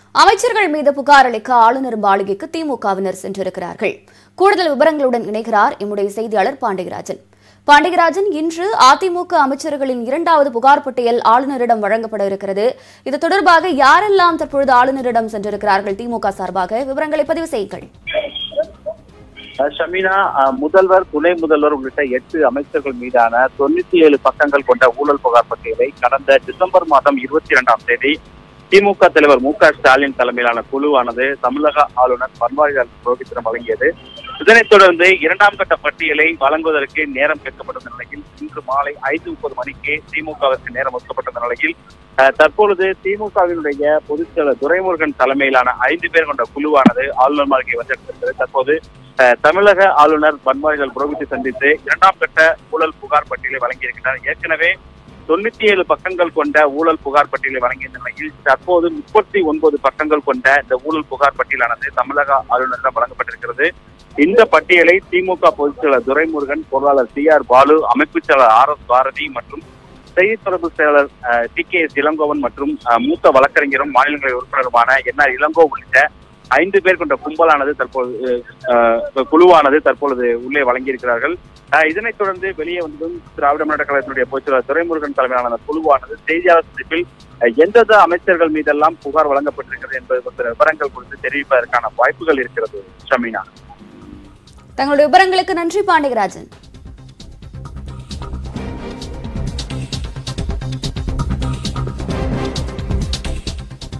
அமைச்சர்கள் மீது புகார் அளிக்க ஆளுநர் மாளிகைக்கு திமுகவினர் சென்றிருக்கிறார்கள் கூடுதல் விவரங்களுடன் இணைகிறார் எம்முடைய செய்தியாளர் பாண்டியராஜன் பாண்டியராஜன் இன்று அதிமுக அமைச்சர்களின் இரண்டாவது புகார் பட்டியல் ஆளுநரிடம் வழங்கப்பட இருக்கிறது இது தொடர்பாக யாரெல்லாம் தற்பொழுது ஆளுநரிடம் சென்றிருக்கிறார்கள் திமுக சார்பாக விவரங்களை பதிவு செய்யுங்கள் அஹ் ஷமீனா அஹ் முதல்வர் துணை முதல்வர் உள்ளிட்ட எட்டு அமைச்சர்கள் மீதான தொண்ணூத்தி ஏழு பக்கங்கள் கொண்ட ஊழல் புகார் பட்டியலை கடந்த டிசம்பர் மாதம் இருபத்தி இரண்டாம் தேதி திமுக தலைவர் மு க ஸ்டாலின் தலைமையிலான குழுவானது தமிழக ஆளுநர் பன்வாரிலால் புரோஹித்திடம் வழங்கியது இதனைத் தொடர்ந்து இரண்டாம் கட்ட பட்டியலை வழங்குவதற்கு நேரம் கேட்கப்பட்ட நிலையில் இன்று மாலை ஐந்து முப்பது மணிக்கு திமுகவிற்கு நேரம் ஒதுக்கப்பட்ட நிலையில் அஹ், தற்பொழுது திமுகவினுடைய பொதுச் செயலர் துரைமுருகன் தலைமையிலான ஐந்து பேர் கொண்ட குழுவானது ஆளுநர் மாளிகை வந்திருக்கிறது தற்போது அஹ், தமிழக ஆளுநர் பன்வாரிலால் புரோஹித்தை சந்தித்து இரண்டாம் கட்ட ஊழல் புகார் பட்டியலை வழங்கியிருக்கிறார் ஏற்கனவே தொண்ணூத்தி ஏழு பக்கங்கள் கொண்ட ஊழல் புகார் பட்டியலை வழங்கிய நிலையில் தற்போது முப்பத்தி ஒன்பது பக்கங்கள் கொண்ட இந்த ஊழல் புகார் பட்டியலானது தமிழக ஆளுநரிடம் வழங்கப்பட்டிருக்கிறது இந்த பட்டியலை திமுக பொதுச் செயலர் துரைமுருகன் பொருளாளர் சி ஆர் பாலு அமைப்புச் செயலர் ஆர் எஸ் பாரதி மற்றும் செய்தி தொடர்பு செயலர் டி கே எஸ் இளங்கோவன் மற்றும் அஹ், மூத்த வழக்கறிஞரும் மாநிலங்களவை உறுப்பினருமான என் ஆர் இளங்கோ உள்ளிட்ட ஐந்து பேர் கொண்ட கும்பலானது தற்போது அஹ், குழுவானது தற்பொழுது உள்ளே வழங்கியிருக்கிறார்கள் அஹ், இதனைத் தொடர்ந்து வெளியே வந்ததும் திராவிட முன்னேற்ற கழகத்தினுடைய பொதுச்செயலர் துரைமுருகன் தலைமையிலான அந்த குழுவானது செய்தியாளர் சந்திப்பில் அஹ், எந்தெந்த அமைச்சர்கள் மீதெல்லாம் புகார் வழங்கப்பட்டிருக்கிறது என்பது பற்றிய விவரங்கள் குறித்து தெரிவிப்பதற்கான வாய்ப்புகள் இருக்கிறது ஷமீனா தங்களுடைய விவரங்களுக்கு நன்றி பாண்டியராஜன்